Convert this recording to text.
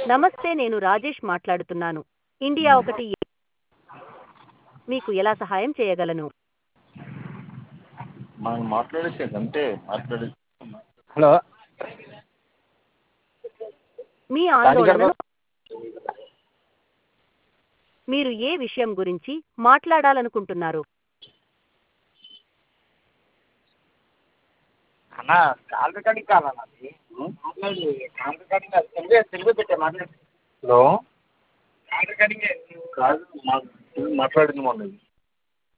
నమస్తే నేను రాజేష్ మాట్లాడుతున్నాను ఇండియా ఒకటి మీకు ఎలా సహాయం చేయగలను మనం మాట్లాడేసేది అంతే మాట్లాడే హలో మీ ఆందోళనను మీరు ఏ విషయం గురించి మాట్లాడాలనుకుంటున్నారు అన్న కాల్ రికార్డింగ్ కాల్ అన్న అది మాట్లాడు కాల్ రికార్డింగ్ అది తెలుగు తెలుగు పెట్టే మాట్లాడు హలో కాల్ రికార్డింగ్ కాదు మా మాట్లాడింది మొన్న ఇది